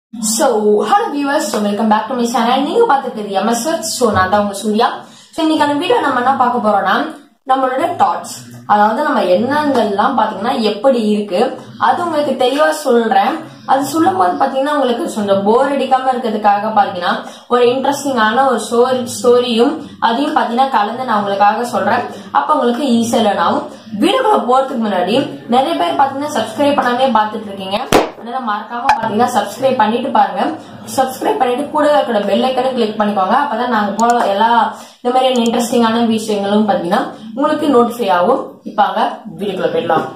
so hello viewers so welcome back to my channel நீங்க பார்த்துருக்குது MSS so நான் தான் உங்க சூர்யா ஸோ இன்னைக்கான வீடியோ நம்ம என்ன பார்க்க போறோம்னா நம்மளோட தாட்ஸ் அதாவது நம்ம எண்ணங்கள்லாம் பாத்தீங்கன்னா எப்படி இருக்கு அது உங்களுக்கு தெளிவா சொல்றேன் அது சொல்லும் போது பாத்தீங்கன்னா உங்களுக்கு கொஞ்சம் போர் அடிக்காம இருக்கிறதுக்காக பாத்தீங்கன்னா ஒரு இன்ட்ரெஸ்டிங்கான ஒரு ஸ்டோரி ஸ்டோரியும் அதையும் பாத்தீங்கன்னா கலந்து நான் உங்களுக்காக சொல்றேன் அப்ப உங்களுக்கு ஈஸியா லேர்ன் ஆகும் வீடியோக்குள்ள போறதுக்கு முன்னாடி நிறைய பேர் பாத்தீங்கன்னா சப்ஸ்கிரைப் பண்ணாமே பார்த்துட்டு இருக்கீங்க அதனால மறக்காம பாத்தீங்கன்னா சப்ஸ்கிரைப் பண்ணிட்டு பாருங்க சப்ஸ்கிரைப் பண்ணிட்டு கூட இருக்கிற பெல் ஐக்கனை கிளிக் பண்ணிக்கோங்க அப்பதான் நாங்க போற எல்லா இந்த மாதிரியான இன்ட்ரெஸ்டிங்கான விஷயங்களும் பாத்தீங்கன்னா உங்களுக்கு நோட்டிஃபை ஆகும் இப்ப அங்க வீடியோக்குள்ள போயிடலாம்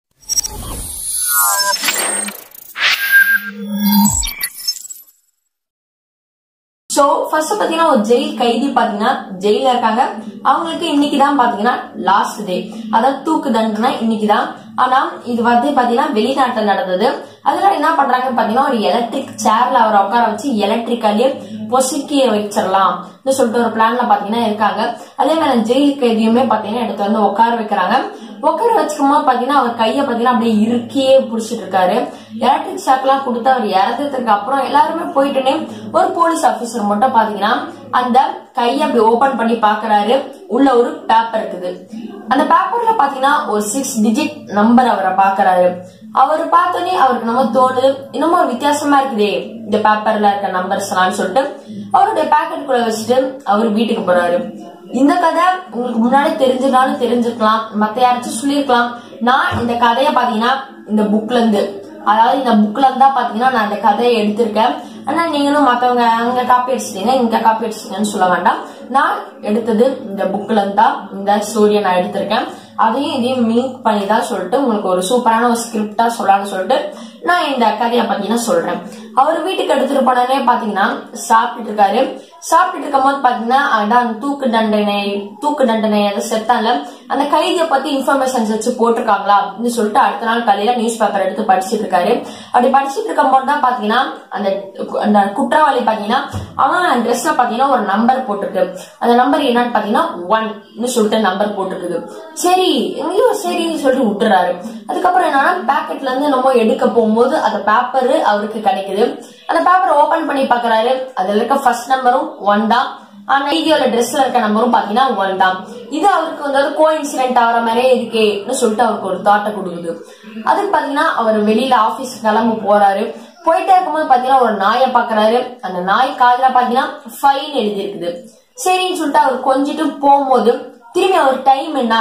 சோ ஃபர்ஸ்ட் பாத்தீங்கன்னா ஒரு ஜெயில் கைதி பாத்தீங்கன்னா ஜெயில இருக்காங்க அவங்களுக்கு இன்னைக்கு தான் பாத்தீங்கன்னா லாஸ்ட் டே அதாவது தூக்கு தண்டனை இன்னைக்கு தான் ஆனா இது வந்து பாத்தீங்கன்னா வெளிநாட்டுல நடந்தது அதுல என்ன பண்றாங்க பாத்தீங்கன்னா ஒரு எலக்ட்ரிக் சேர்ல அவரை உட்கார வச்சு எலக்ட்ரிக்காலே பொசுக்கிய வச்சிடலாம் சொல்லிட்டு ஒரு பிளான்ல பாத்தீங்கன்னா இருக்காங்க அதே மாதிரி ஜெயில் கைதியுமே பாத்தீங்கன்னா எடுத்து வந்து உட்கார வைக்கிறாங்க உட்கார வச்சுக்கும் போது பாத்தீங்கன்னா அவர் கைய பாத்தீங்கன்னா அப்படியே இருக்கியே புடிச்சிட்டு இருக்காரு எலக்ட்ரிக் ஷாக் எல்லாம் கொடுத்து அவர் இறந்ததுக்கு அப்புறம் எல்லாருமே போயிட்டுனே ஒரு போலீஸ் ஆபீசர் மட்டும் பாத்தீங்கன்னா அந்த கைய அப்படி ஓபன் பண்ணி பாக்குறாரு உள்ள ஒரு பேப்பர் இருக்குது அந்த பேப்பர்ல பாத்தீங்கன்னா ஒரு சிக்ஸ் டிஜிட் நம்பர் அவரை பாக்குறாரு அவர் பார்த்தோன்னே அவருக்கு நம்ம தோணுது இன்னமும் ஒரு வித்தியாசமா இருக்குதே இந்த பேப்பர்ல இருக்க நம்பர்ஸ் எல்லாம் சொல்லிட்டு அவருடைய பேக்கெட்டுக்குள்ள வச்சுட்டு அவர் வீட்டுக்கு போறாரு இந்த கதை உங்களுக்கு முன்னாடி தெரிஞ்சிருந்தாலும் தெரிஞ்சுக்கலாம் மத்த யாராச்சும் சொல்லியிருக்கலாம் நான் இந்த கதையை பாத்தீங்கன்னா இந்த புக்ல இருந்து அதாவது இந்த புக்ல இருந்தா பாத்தீங்கன்னா நான் இந்த கதையை எடுத்திருக்கேன் ஆனா நீங்களும் மத்தவங்க அங்க காப்பி அடிச்சிட்டீங்க இங்க காப்பி அடிச்சிட்டீங்கன்னு சொல்ல வேண்டாம் நான் எடுத்தது இந்த புக்ல இருந்தா இந்த ஸ்டோரியை நான் எடுத்திருக்கேன் அதையும் இதையும் மீட் பண்ணி தான் சொல்லிட்டு உங்களுக்கு ஒரு சூப்பரான ஒரு ஸ்கிரிப்டா சொல்லலாம்னு சொல்லிட்டு நான் இந்த கதையை பாத்தீங்கன்னா சொல்றேன் அவர் வீட்டுக்கு எடுத்துட்டு போனே பாத்தீங்கன்னா சாப்பிட்டுட்டு இருக்காரு சாப்பிட்டுட்டு இருக்கும் போது பாத்தீங்கன்னா அதான் தூக்கு தண்டனை தூக்கு தண்டனை அதை செத்தால அந்த கைதியை பத்தி இன்ஃபர்மேஷன்ஸ் வச்சு போட்டிருக்காங்களா அப்படின்னு சொல்லிட்டு அடுத்த நாள் காலையில நியூஸ் பேப்பர் எடுத்து படிச்சிட்டு இருக்காரு அப்படி படிச்சிட்டு இருக்கும் போது தான் பாத்தீங்கன்னா அந்த அந்த குற்றவாளி பாத்தீங்கன்னா அவன் ட்ரெஸ்ல பாத்தீங்கன்னா ஒரு நம்பர் போட்டிருக்கு அந்த நம்பர் என்னன்னு பாத்தீங்கன்னா ஒன்னு சொல்லிட்டு நம்பர் போட்டிருக்குது சரி எங்கேயும் சரின்னு சொல்லிட்டு விட்டுறாரு அதுக்கப்புறம் என்னன்னா பேக்கெட்ல இருந்து நம்ம எடுக்க போகும்போது அந்த பேப்பர் அவருக்கு கிடைக்குது அந்த பேப்பர் ஓபன் பண்ணி பாக்குறாரு அதுல இருக்க ஃபர்ஸ்ட் நம்பரும் ஒன் தான் ஆனா வீடியோல ட்ரெஸ்ல இருக்க நம்பரும் பாத்தீங்கன்னா ஒன் தான் இது அவருக்கு வந்து கோ இன்சிடென்ட் ஆகிற மாதிரியே இருக்கேன்னு சொல்லிட்டு அவருக்கு ஒரு தாட்டை கொடுக்குது அதுக்கு பாத்தீங்கன்னா அவர் வெளியில ஆபீஸ் கிளம்பு போறாரு போயிட்டே இருக்கும்போது பாத்தீங்கன்னா ஒரு நாயை பாக்குறாரு அந்த நாய் காதுல பாத்தீங்கன்னா ஃபைன் எழுதி இருக்குது சரின்னு சொல்லிட்டு அவர் கொஞ்சிட்டு போகும்போது திரும்பி அவர் டைம் என்ன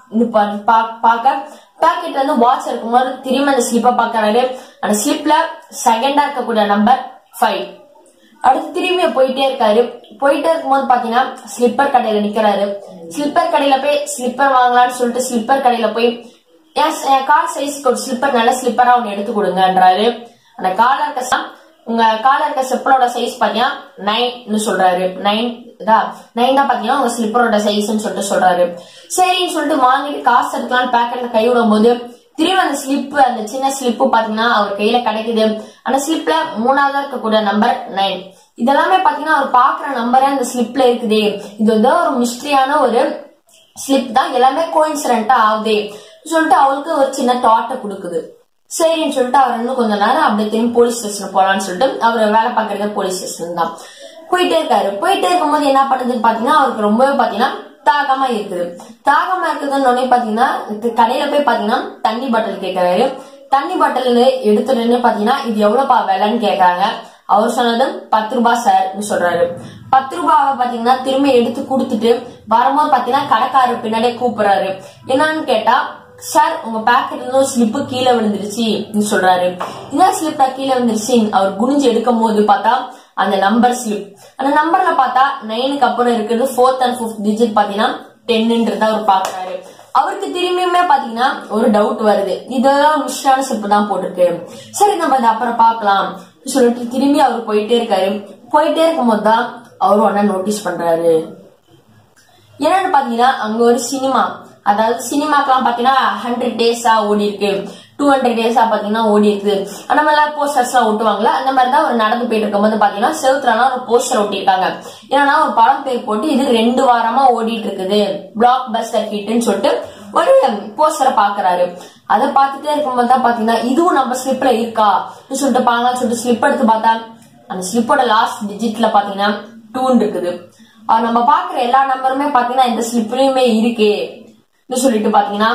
பாக்க பாக்கெட்ல இருந்து வாட்ச் இருக்கும்போது திரும்பி அந்த ஸ்லிப்பை பாக்குறாரு அந்த ஸ்லிப்ல செகண்டா இருக்கக்கூடிய நம்பர் ஃபைவ் அடுத்து திரும்பி போயிட்டே இருக்காரு போயிட்டே இருக்கும்போது பாத்தீங்கன்னா ஸ்லிப்பர் கடையில நிக்கிறாரு ஸ்லிப்பர் கடையில போய் ஸ்லிப்பர் வாங்கலாம்னு சொல்லிட்டு ஸ்லிப்பர் கடையில போய் என் கால் சைஸ்க்கு ஒரு ஸ்லிப்பர் நல்ல ஸ்லிப்பரா ஒன்னு எடுத்து கொடுங்கன்றாரு அந்த கால இருக்க உங்க கால இருக்க செப்பலோட சைஸ் பாத்தீங்கன்னா நைன் சொல்றாரு நைன் நைன் தான் பாத்தீங்கன்னா உங்க ஸ்லிப்பரோட சைஸ்ன்னு சொல்லிட்டு சொல்றாரு சரின்னு சொல்லிட்டு வாங்கிட்டு காசு எடுக்கலாம்னு பேக்கெட்ல கை விடும் போது திரும்ப அந்த ஸ்லிப் அந்த சின்ன ஸ்லிப்பு பாத்தீங்கன்னா அவர் கையில கிடைக்குது அந்த ஸ்லிப்ல மூணாவதா இருக்கக்கூடிய நம்பர் நைன் இதெல்லாமே பாத்தீங்கன்னா அவர் பாக்குற நம்பரே அந்த ஸ்லிப்ல இருக்குது இது வந்து ஒரு மிஸ்ட்ரியான ஒரு ஸ்லிப் தான் எல்லாமே கோயின்சிடென்டா ஆகுது சொல்லிட்டு அவளுக்கு ஒரு சின்ன தாட்டை கொடுக்குது சரின்னு சொல்லிட்டு அவர் இன்னும் கொஞ்ச நேரம் அப்படியே திரும்பி போலீஸ் ஸ்டேஷன் போலான்னு சொல்லிட்டு அவர் வேலை பார்க்கறது போலீஸ் ஸ்டேஷன் தான் போயிட்டே இருக்காரு போயிட்டே இருக்கும்போது என்ன பண்ணுதுன்னு பாத்தீங்கன்னா அவருக்கு ரொம்பவே பாத்தீங்கன்னா தாகமா இருக்குது தாகமா இருக்குதுன்னு பாத்தீங்கன்னா கடையில போய் பாத்தீங்கன்னா தண்ணி பாட்டில் கேக்குறாரு தண்ணி பாட்டில் எடுத்துட்டு பாத்தீங்கன்னா இது எவ்வளவுப்பா விலைன்னு கேக்குறாங்க அவர் சொன்னது பத்து ரூபாய் சார் சொல்றாரு பத்து ரூபாவை பாத்தீங்கன்னா திரும்பி எடுத்து கொடுத்துட்டு வரும்போது பாத்தீங்கன்னா கடைக்காரர் பின்னாடியே கூப்பிடுறாரு என்னன்னு கேட்டா சார் உங்க பேக்கெட்ல இருந்து ஸ்லிப்பு கீழே விழுந்துருச்சு சொல்றாரு என்ன ஸ்லிப்பா கீழே விழுந்துருச்சு அவர் குனிஞ்சு எடுக்கும் போது பார்த்தா அந்த நம்பர் ஸ்லிப் அந்த நம்பர்ல பார்த்தா நைனுக்கு அப்புறம் இருக்கிறது ஃபோர்த் அண்ட் ஃபிஃப்த் டிஜிட் பாத்தீங்கன்னா டென்னுன்றத அவர் பாக்குறாரு அவருக்கு திரும்பியுமே பாத்தீங்கன்னா ஒரு டவுட் வருது இதெல்லாம் மிஸ்டான ஸ்லிப் தான் போட்டிருக்கு சரி நம்ம அதை அப்புறம் பாக்கலாம் சொல்லிட்டு திரும்பி அவர் போயிட்டே இருக்காரு போயிட்டே இருக்கும்போது தான் அவர் ஒன்னா நோட்டீஸ் பண்றாரு என்னன்னு பாத்தீங்கன்னா அங்க ஒரு சினிமா அதாவது சினிமாக்கெல்லாம் பாத்தீங்கன்னா ஹண்ட்ரட் டேஸா ஓடி இருக்கு டூ ஹண்ட்ரட் டேஸா பாத்தீங்கன்னா ஓடி இருக்குது அந்த மாதிரி போஸ்டர்ஸ் எல்லாம் ஒட்டுவாங்களா அந்த மாதிரி தான் ஒரு நடந்து போயிட்டு இருக்கும்போது பாத்தீங்கன்னா செவுத்துலலாம் ஒரு போஸ்டர் ஒட்டியிருக்காங்க ஏன்னா ஒரு படம் பேர் போட்டு இது ரெண்டு வாரமா ஓடிட்டு இருக்குது பிளாக் பஸ்டர் ஹிட்னு சொல்லிட்டு ஒரு போஸ்டரை பாக்குறாரு அதை பார்த்துட்டே இருக்கும்போது தான் பாத்தீங்கன்னா இதுவும் நம்ம ஸ்லிப்ல இருக்கா சொல்லிட்டு பாங்கன்னு சொல்லிட்டு ஸ்லிப் எடுத்து பார்த்தா அந்த ஸ்லிப்போட லாஸ்ட் டிஜிட்ல பாத்தீங்கன்னா டூன் இருக்குது அவர் நம்ம பாக்குற எல்லா நம்பருமே பாத்தீங்கன்னா இந்த ஸ்லிப்லயுமே இருக்கே சொல்லிட்டு பாத்தீங்கன்னா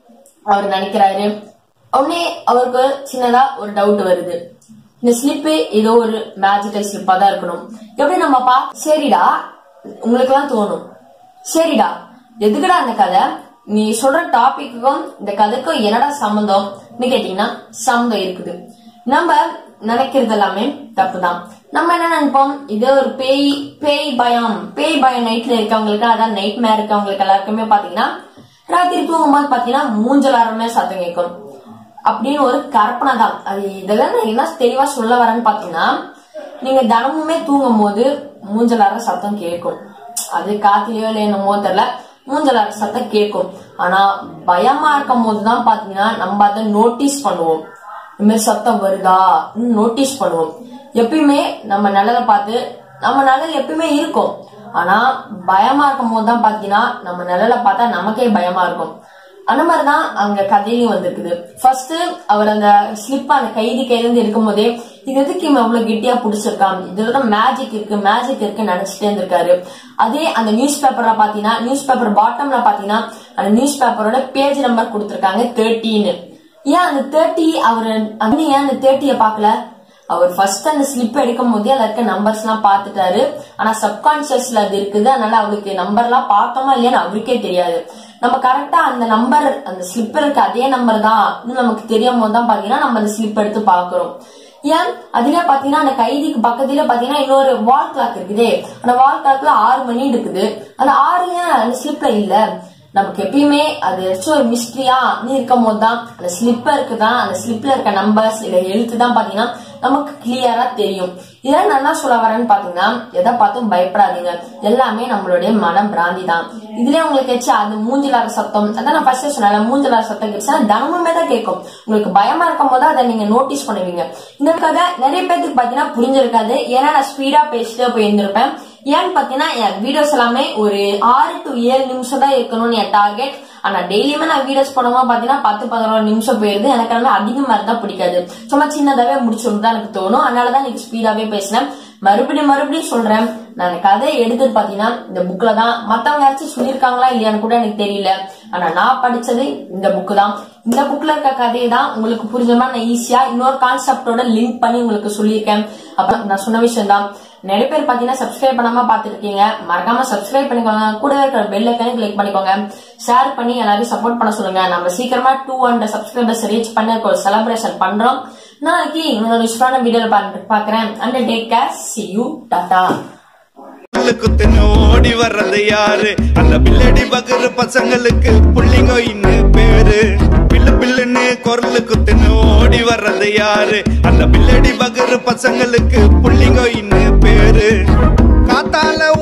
அவர் நினைக்கிறாரு உடனே அவருக்கு சின்னதா ஒரு டவுட் வருது இந்த ஸ்லிப்பு ஏதோ ஒரு மேஜிக்கல் ஸ்லிப்பா தான் இருக்கணும் எப்படி நம்ம பா சரிடா உங்களுக்கு தான் தோணும் சரிடா எதுக்குடா அந்த கதை நீ சொல்ற டாபிக்குக்கும் இந்த கதைக்கும் என்னடா சம்மந்தம் கேட்டீங்கன்னா சம்மந்தம் இருக்குது நம்ம நினைக்கிறது எல்லாமே தப்புதான் நம்ம என்ன நினைப்போம் இது ஒரு பேய் பேய் பயம் பேய் பயம் நைட்ல இருக்கவங்களுக்கு அதான் நைட் மேர் இருக்கவங்களுக்கு எல்லாருக்குமே பாத்தீங்கன்னா ராத்திரி தூங்கும்போது பாத்தீங்கன்னா மூஞ்சல் ஆரமே சத்தம் கேட்கும் அப்படின்னு ஒரு கற்பனை தான் அது இதெல்லாம் நான் என்ன தெளிவா சொல்ல வரேன்னு பாத்தீங்கன்னா நீங்க தினமுமே தூங்கும் போது மூஞ்சலார சத்தம் கேட்கும் அது காத்திலையோ இல்லை என்னமோ தெரியல மூஞ்சலார சத்தம் கேட்கும் ஆனா பயமா இருக்கும் போதுதான் பாத்தீங்கன்னா நம்ம அதை நோட்டீஸ் பண்ணுவோம் இந்த மாதிரி சத்தம் வருதா நோட்டீஸ் பண்ணுவோம் எப்பயுமே நம்ம நல்லதை பார்த்து நம்ம நல்லது எப்பயுமே இருக்கும் ஆனா பயமா இருக்கும் போது தான் பாத்தீங்கன்னா நம்ம நிழலை பார்த்தா நமக்கே பயமா இருக்கும் அந்த மாதிரிதான் அங்க கதையிலும் வந்திருக்குது ஃபர்ஸ்ட் அவர் அந்த ஸ்லிப் அந்த கைதி கையில இருந்து இருக்கும் போதே இது எதுக்கு இவன் அவ்வளவு கெட்டியா பிடிச்சிருக்கான் இதுலதான் மேஜிக் இருக்கு மேஜிக் இருக்கு நினைச்சிட்டே இருந்திருக்காரு அதே அந்த நியூஸ் பேப்பர்ல பாத்தீங்கன்னா நியூஸ் பேப்பர் பாட்டம்ல பாத்தீங்கன்னா அந்த நியூஸ் பேப்பரோட பேஜ் நம்பர் கொடுத்திருக்காங்க தேர்ட்டின்னு ஏன் அந்த தேர்ட்டி அவர் அண்ணன் ஏன் அந்த தேர்ட்டிய பாக்கல அவர் ஃபர்ஸ்ட் அந்த ஸ்லிப் எடுக்கும் போதே அதுல இருக்க நம்பர்ஸ் எல்லாம் பாத்துட்டாரு ஆனா சப்கான்சியஸ்ல அது இருக்குது அதனால அவருக்கு நம்பர் எல்லாம் பார்த்தோமா இல்லையான்னு அவருக்கே தெரியாது நம்ம கரெக்டா அந்த நம்பர் அந்த ஸ்லிப் இருக்க அதே நம்பர் தான் நமக்கு தெரியும் போது தான் பாத்தீங்கன்னா நம்ம அந்த ஸ்லிப் எடுத்து பாக்குறோம் ஏன் அதுல பாத்தீங்கன்னா அந்த கைதிக்கு பக்கத்துல பாத்தீங்கன்னா இன்னொரு வால் கிளாக் இருக்குது அந்த வால் கிளாக்ல ஆறு மணி இருக்குது அந்த ஆறு ஏன் அந்த ஸ்லிப்ல இல்ல நமக்கு எப்பயுமே அது ஏதாச்சும் ஒரு மிஸ்ட்ரியா நீ இருக்கும் போது தான் அந்த ஸ்லிப்பருக்கு தான் அந்த ஸ்லிப்ல இருக்க நம்பர்ஸ் இல்ல எழுத்து தான் பாத்தீங்கன்னா நமக்கு கிளியரா தெரியும் இதெல்லாம் நான் என்ன சொல்ல வரேன்னு பாத்தீங்கன்னா எதை பார்த்தும் பயப்படாதீங்க எல்லாமே நம்மளுடைய மன பிராந்தி தான் இதுலயே உங்களுக்கு ஏச்சு அது மூஞ்சிலார சத்தம் அதான் நான் ஃபர்ஸ்ட் சொன்னேன் மூஞ்சிலார சத்தம் கேட்டுச்சா தினமுமே தான் கேட்கும் உங்களுக்கு பயமா இருக்கும் போது அதை நீங்க நோட்டீஸ் பண்ணுவீங்க இந்த கதை நிறைய பேருக்கு பாத்தீங்கன்னா புரிஞ்சிருக்காது ஏன்னா நான் ஸ்பீடா பேசிட்டே போயிருந்திருப்பேன் ஏன்னு பாத்தீங்கன்னா என் வீடியோஸ் எல்லாமே ஒரு ஆறு டு ஏழு நிமிஷம் தான் இருக்கணும்னு என் டார்கெட் ஆனா டெய்லியுமே நான் வீடியோஸ் போடும்போது பாத்தீங்கன்னா பத்து பதினோரு நிமிஷம் போயிருது எனக்கு எல்லாமே அதிகமா இருந்தா பிடிக்காது சும்மா சின்னதாவே முடிச்சுட்டு தான் எனக்கு தோணும் அதனாலதான் இன்னைக்கு ஸ்பீடாவே பேசினேன் மறுபடியும் மறுபடியும் சொல்றேன் நான் கதையை எடுத்துட்டு பாத்தீங்கன்னா இந்த புக்ல தான் மத்தவங்க யாராச்சும் சொல்லியிருக்காங்களா இல்லையான்னு கூட எனக்கு தெரியல ஆனா நான் படிச்சது இந்த புக்கு தான் இந்த புக்ல இருக்க கதையை தான் உங்களுக்கு புரிஞ்ச மாதிரி நான் ஈஸியா இன்னொரு கான்செப்டோட லிங்க் பண்ணி உங்களுக்கு சொல்லியிருக்கேன் அப்புறம் நான் சொன்ன விஷயம் தான் நிறைய பேர் பாத்தீங்கன்னா சப்ஸ்கிரைப் பண்ணாம பாத்துட்டு இருக்கீங்க மறக்காம சப்ஸ்கிரைப் பண்ணிக்கோங்க கூட இருக்கிற பெல் ஐக்கனை கிளிக் பண்ணிக்கோங்க ஷேர் பண்ணி எல்லாரையும் சப்போர்ட் பண்ண சொல்லுங்க நம்ம சீக்கிரமா டூ ஹண்ட்ரட் சப்ஸ்கிரைபர்ஸ் ரீச் பண்ண ஒரு செலிப்ரேஷன் பண்றோம் நாளைக்கு இன்னொரு யூஸ்ஃபுல்லான வீடியோ பாக்குறேன் and take care see you டாடா பல்லு குத்துன்னு ஓடி வர்றது யாரு அந்த பில்லடி பகரு பசங்களுக்கு புள்ளிங்கோ இன்னு பேரு பில்லு பில்லுன்னு குரலு குத்துன்னு ஓடி வர்றது யாரு அந்த பில்லடி பகரு பசங்களுக்கு புள்ளிங்கோ இன்னு பேரு காத்தால